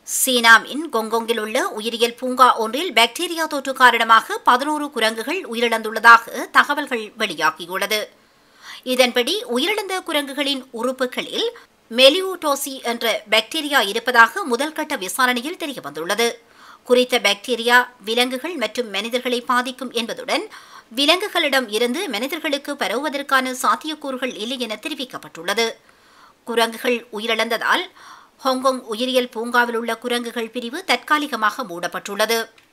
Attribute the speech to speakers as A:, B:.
A: சீனாவின் கொங்கொங்கில் உள்ள உயிரியல் பூங்கா ஒன்றில் பாக்டீரியா தொற்று காரணமாக பதினோரு குரங்குகள் உயிரிழந்துள்ளதாக தகவல்கள் வெளியாகியுள்ளது இதன்படி உயிரிழந்த குரங்குகளின் உறுப்புகளில் மெலியூட்டோசி என்ற பாக்டீரியா இருப்பதாக முதல்கட்ட விசாரணையில் தெரியவந்துள்ளது குறித்த பாக்டீரியா விலங்குகள் மற்றும் மனிதர்களை பாதிக்கும் என்பதுடன் விலங்குகளிடம் இருந்து மனிதர்களுக்கு பரவுவதற்கான சாத்தியக்கூறுகள் இல்லை என தெரிவிக்கப்பட்டுள்ளது குரங்குகள் உயிரிழந்ததால் ஹாங்காங் உயிரியல் பூங்காவில் உள்ள குரங்குகள் பிரிவு தற்காலிகமாக மூடப்பட்டுள்ளது